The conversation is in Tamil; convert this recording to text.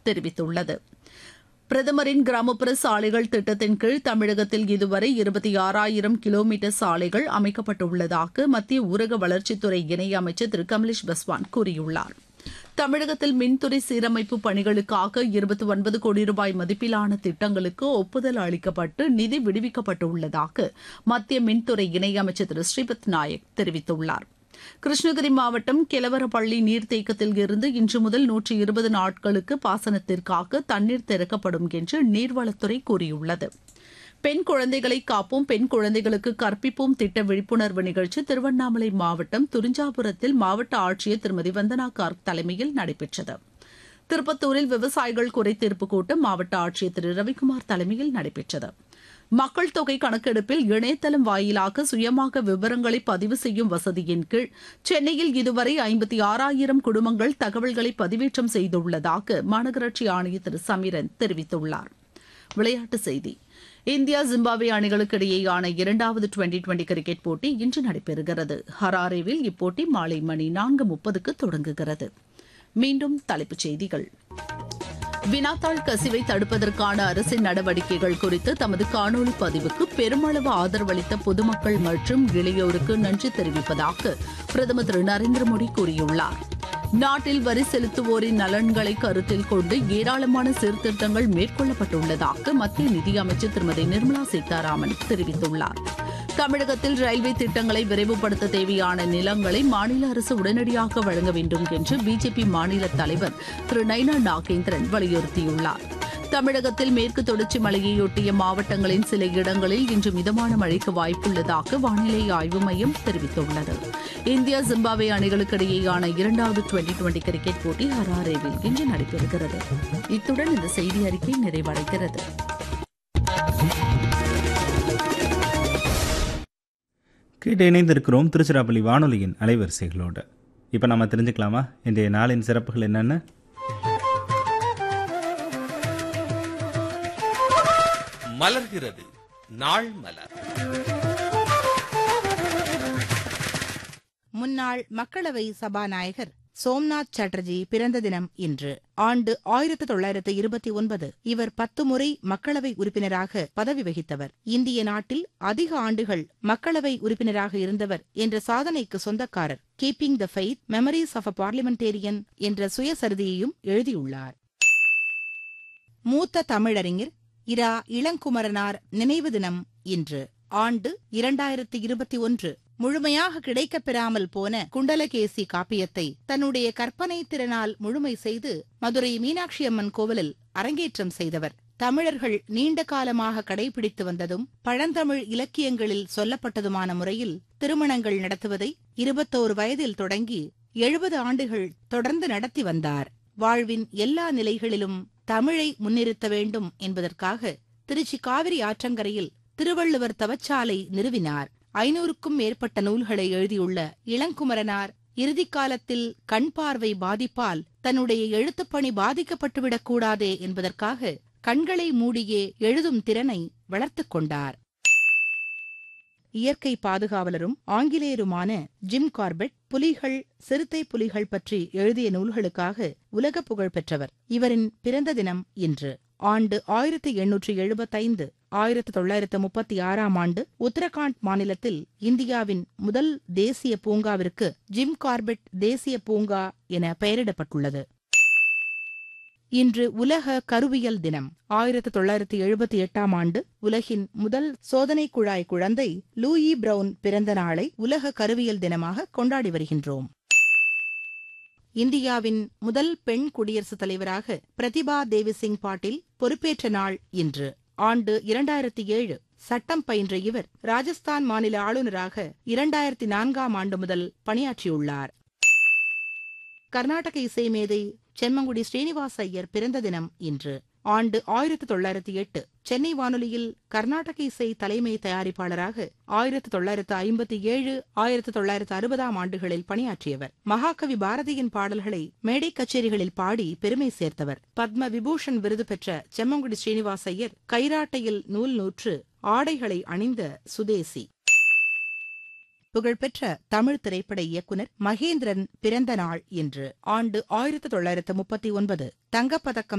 தெரிவித்துள்ளது பிரதமரின் கிராமப்புற சாலைகள் திட்டத்தின் கீழ் தமிழகத்தில் இதுவரை இருபத்தி ஆறாயிரம் கிலோமீட்டர் சாலைகள் அமைக்கப்பட்டுள்ளதாக மத்திய ஊரக வளர்ச்சித்துறை இணையமைச்சர் திரு கமலேஷ் பஸ்வான் கூறியுள்ளார் தமிழகத்தில் மின்துறை சீரமைப்பு பணிகளுக்காக இருபத்தி ஒன்பது கோடி ரூபாய் மதிப்பிலான திட்டங்களுக்கு ஒப்புதல் அளிக்கப்பட்டு நிதி விடுவிக்கப்பட்டுள்ளதாக மத்திய மின்துறை இணையமைச்சர் திரு ஸ்ரீபத் நாயக் தெரிவித்துள்ளார் கிருஷ்ணகிரி மாவட்டம் கெலவரப்பள்ளி நீர்த்தேக்கத்தில் இருந்து இன்று முதல் நூற்றி இருபது நாட்களுக்கு பாசனத்திற்காக தண்ணீர் திறக்கப்படும் என்று நீர்வளத்துறை கூறியுள்ளது பெண் குழந்தைகளை காப்போம் பெண் குழந்தைகளுக்கு கற்பிப்போம் திட்ட விழிப்புணர்வு நிகழ்ச்சி திருவண்ணாமலை மாவட்டம் துரிஞ்சாபுரத்தில் மாவட்ட ஆட்சியர் திருமதி வந்தனா கார்க் தலைமையில் நடைபெற்றது திருப்பத்தூரில் விவசாயிகள் குறைதீர்ப்பு கூட்டம் மாவட்ட ஆட்சியர் திரு ரவிக்குமார் தலைமையில் நடைபெற்றது மக்கள் தொகை கணக்கெடுப்பில் இணையதளம் வாயிலாக சுயமாக விவரங்களை பதிவு செய்யும் வசதியின் கீழ் சென்னையில் இதுவரை ஐம்பத்தி ஆறாயிரம் குடும்பங்கள் தகவல்களை பதிவேற்றம் செய்துள்ளதாக மாநகராட்சி ஆணையர் திரு சமீரன் தெரிவித்துள்ளார் விளையாட்டுச் செய்தி இந்தியா ஜிம்பாப்வே அணிகளுக்கு இடையேயான இரண்டாவது டுவெண்டி டுவெண்டி கிரிக்கெட் போட்டி இன்று நடைபெறுகிறது ஹராரேவில் இப்போட்டி மாலை மணி நான்கு முப்பதுக்கு தொடங்குகிறது மீண்டும் தலைப்புச் செய்திகள் வினாத்தாள் கசிவை தடுப்பதற்கான அரசின் நடவடிக்கைகள் குறித்து தமது காணொலி பதிவுக்கு பெருமளவு ஆதரவளித்த பொதுமக்கள் மற்றும் இளையோருக்கு நன்றி தெரிவிப்பதாக பிரதமர் திரு நரேந்திர மோடி கூறியுள்ளார் நாட்டில் வரி செலுத்துவோரின் நலன்களை கருத்தில் கொண்டு ஏராளமான சீர்திருத்தங்கள் மேற்கொள்ளப்பட்டுள்ளதாக மத்திய நிதியமைச்சர் திருமதி நிர்மலா சீதாராமன் தெரிவித்துள்ளார் தமிழகத்தில் ரயில்வே திட்டங்களை விரைவுபடுத்த தேவையான நிலங்களை மாநில அரசு உடனடியாக வழங்க வேண்டும் என்று பிஜேபி மாநில தலைவர் திரு நைனா நாகேந்திரன் வலியுறுத்தியுள்ளார் தமிழகத்தில் மேற்கு தொடர்ச்சி மலையையொட்டிய மாவட்டங்களின் சில இடங்களில் இன்று மிதமான மழைக்கு வாய்ப்புள்ளதாக வானிலை ஆய்வு மையம் தெரிவித்துள்ளது இந்தியா ஜிம்பாப்வே அணிகளுக்கு இடையேயான இரண்டாவது டுவெண்டி டுவெண்டி கிரிக்கெட் போட்டி ஹராரேவில் இன்று நடைபெறுகிறது இத்துடன் இந்த செய்தி அறிக்கை நிறைவடைகிறது கேட்டு இணைந்திருக்கிறோம் திருச்சிராப்பள்ளி வானொலியின் அலைவரிசைகளோடு இப்போ நம்ம தெரிஞ்சுக்கலாமா இன்றைய நாளின் சிறப்புகள் என்னென்ன மலர்கிறது நாள் மலர் முன்னாள் மக்களவை சபாநாயகர் சோம்நாத் சாட்டர்ஜி பிறந்த தினம் இன்று ஆண்டு ஆயிரத்து தொள்ளாயிரத்து இருபத்தி ஒன்பது இவர் பத்து முறை மக்களவை உறுப்பினராக பதவி வகித்தவர் இந்திய நாட்டில் அதிக ஆண்டுகள் மக்களவை உறுப்பினராக இருந்தவர் என்ற சாதனைக்கு சொந்தக்காரர் keeping the faith memories of a parliamentarian என்ற சுயசரிதையையும் எழுதியுள்ளார் மூத்த தமிழறிஞர் இரா இளங்குமரனார் நினைவு தினம் இன்று ஆண்டு இரண்டாயிரத்து இருபத்தி ஒன்று முழுமையாக கிடைக்கப் பெறாமல் போன குண்டலகேசி காப்பியத்தை தன்னுடைய கற்பனை திறனால் முழுமை செய்து மதுரை மீனாட்சி அம்மன் கோவிலில் அரங்கேற்றம் செய்தவர் தமிழர்கள் நீண்ட காலமாக கடைபிடித்து வந்ததும் பழந்தமிழ் இலக்கியங்களில் சொல்லப்பட்டதுமான முறையில் திருமணங்கள் நடத்துவதை இருபத்தோரு வயதில் தொடங்கி எழுபது ஆண்டுகள் தொடர்ந்து நடத்தி வந்தார் வாழ்வின் எல்லா நிலைகளிலும் தமிழை முன்னிறுத்த வேண்டும் என்பதற்காக திருச்சி காவிரி ஆற்றங்கரையில் திருவள்ளுவர் தவச்சாலை நிறுவினார் ஐநூறுக்கும் மேற்பட்ட நூல்களை எழுதியுள்ள இளங்குமரனார் இறுதிக் காலத்தில் கண் பார்வை பாதிப்பால் தன்னுடைய எழுத்துப்பணி பாதிக்கப்பட்டுவிடக் கூடாதே என்பதற்காக கண்களை மூடியே எழுதும் திறனை வளர்த்துக் கொண்டார் இயற்கை பாதுகாவலரும் ஆங்கிலேயருமான ஜிம் கார்பெட் புலிகள் சிறுத்தை புலிகள் பற்றி எழுதிய நூல்களுக்காக உலக புகழ் பெற்றவர் இவரின் பிறந்த தினம் இன்று ஆண்டு ஆயிரத்தி எண்ணூற்றி எழுபத்தைந்து ஆயிரத்தி தொள்ளாயிரத்து முப்பத்தி ஆறாம் ஆண்டு உத்தரகாண்ட் மாநிலத்தில் இந்தியாவின் முதல் தேசிய பூங்காவிற்கு ஜிம் கார்பெட் தேசிய பூங்கா என பெயரிடப்பட்டுள்ளது இன்று உலக கருவியல் தினம் ஆயிரத்து தொள்ளாயிரத்து எழுபத்தி எட்டாம் ஆண்டு உலகின் முதல் சோதனை குழாய் குழந்தை லூயி பிரவுன் பிறந்த நாளை உலக கருவியல் தினமாக கொண்டாடி வருகின்றோம் இந்தியாவின் முதல் பெண் குடியரசுத் தலைவராக பிரதிபா தேவி சிங் பாட்டீல் பொறுப்பேற்ற நாள் இன்று ஆண்டு இரண்டாயிரத்தி ஏழு சட்டம் பயின்ற இவர் ராஜஸ்தான் மாநில ஆளுநராக இரண்டாயிரத்தி நான்காம் ஆண்டு முதல் பணியாற்றியுள்ளார் கர்நாடக இசை மேதை செம்மங்குடி ஸ்ரீனிவாச ஐயர் பிறந்த தினம் இன்று ஆண்டு ஆயிரத்து தொள்ளாயிரத்தி எட்டு சென்னை வானொலியில் கர்நாடக இசை தலைமை தயாரிப்பாளராக ஆயிரத்து தொள்ளாயிரத்து ஐம்பத்தி ஏழு ஆயிரத்து தொள்ளாயிரத்து அறுபதாம் ஆண்டுகளில் பணியாற்றியவர் மகாகவி பாரதியின் பாடல்களை மேடை கச்சேரிகளில் பாடி பெருமை சேர்த்தவர் பத்ம விபூஷன் விருது பெற்ற செம்மங்குடி ஸ்ரீனிவாச ஐயர் கைராட்டையில் நூல் நூற்று ஆடைகளை அணிந்த சுதேசி புகழ்பெற்ற தமிழ் திரைப்பட இயக்குனர் மகேந்திரன் பிறந்த நாள் இன்று ஆண்டு ஆயிரத்து தொள்ளாயிரத்து முப்பத்தி ஒன்பது தங்கப்பதக்கம்